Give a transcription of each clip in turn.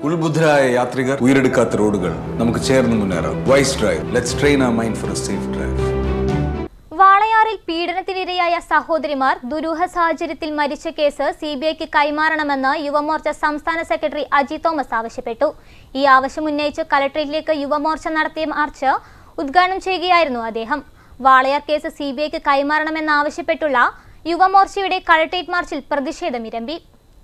ഉത്ബുദ്ധരായ യാത്രികർ ഉയരെടുക്കാത്ത റോഡുകൾ നമുക്ക് ചേർന്ന് മുന്നേറാം wise drive let's train a mind for a safe drive വാളയാറിൽ പീഡനത്തിനിരയായ സഹോദരിമാർ ദുരൂഹ സാഹചര്യത്തിൽ മരിച്ച കേസ് സി ബി ഐക്ക് കൈമാറണമെന്ന് യുവമോർച്ച സംസ്ഥാന സെക്രട്ടറി അജി തോമസ് ആവശ്യപ്പെട്ടു ഈ ആവശ്യം ഉന്നയിച്ച് കലക്ട്രേറ്റിലേക്ക് യുവമോർച്ച നടത്തിയ മാർച്ച് ഉദ്ഘാടനം ചെയ്യുകയായിരുന്നു അദ്ദേഹം വാളയാർ കേസ് സി ബി ഐക്ക് കൈമാറണമെന്നാവശ്യപ്പെട്ടുള്ള യുവമോർച്ചയുടെ കലക്ട്രേറ്റ് മാർച്ചിൽ പ്രതിഷേധമിരമ്പി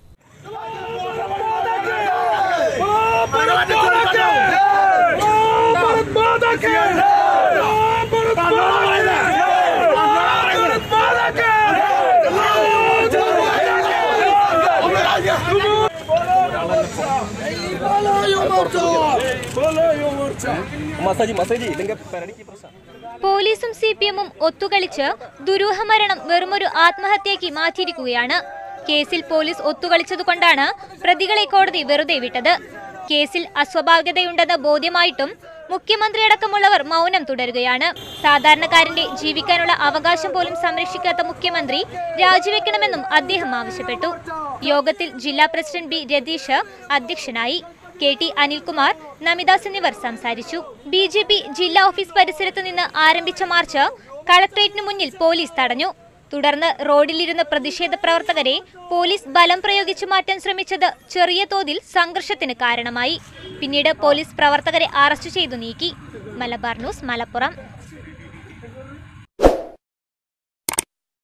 മസാജ് മസാജ് ഇല്ലെങ്കിൽ പെരടിക്ക് പ്രശ്നം പോലീസും സി പി എമ്മും ഒത്തുകളിച്ച് ദുരൂഹമരണം വെറുമൊരു ആത്മഹത്യയ്ക്ക് മാറ്റിയിരിക്കുകയാണ് കേസിൽ പോലീസ് ഒത്തുകളിച്ചതുകൊണ്ടാണ് പ്രതികളെ കോടതി വെറുതെ വിട്ടത് കേസിൽ അസ്വാഭാവികതയുണ്ടെന്ന് ബോധ്യമായിട്ടും മുഖ്യമന്ത്രിയടക്കമുള്ളവർ മൗനം തുടരുകയാണ് സാധാരണക്കാരന്റെ ജീവിക്കാനുള്ള അവകാശം പോലും സംരക്ഷിക്കാത്ത മുഖ്യമന്ത്രി രാജിവെക്കണമെന്നും അദ്ദേഹം ആവശ്യപ്പെട്ടു യോഗത്തിൽ ജില്ലാ പ്രസിഡന്റ് ബി രതീഷ് അധ്യക്ഷനായി കെ ടി അനിൽകുമാർ നമിദാസ് എന്നിവർ സംസാരിച്ചു ബി ജെ പി ജില്ലാ ഓഫീസ് പരിസരത്ത് നിന്ന് ആരംഭിച്ച മാർച്ച് കളക്ട്രേറ്റിന് മുന്നിൽ പോലീസ് തടഞ്ഞു തുടർന്ന് റോഡിലിരുന്ന പ്രതിഷേധ പ്രവർത്തകരെ പോലീസ് ബലം പ്രയോഗിച്ചു മാറ്റാൻ ശ്രമിച്ചത് ചെറിയ തോതിൽ സംഘർഷത്തിന് കാരണമായി പിന്നീട് പോലീസ് പ്രവർത്തകരെ അറസ്റ്റ് ചെയ്തു നീക്കി മലബാർ ന്യൂസ് മലപ്പുറം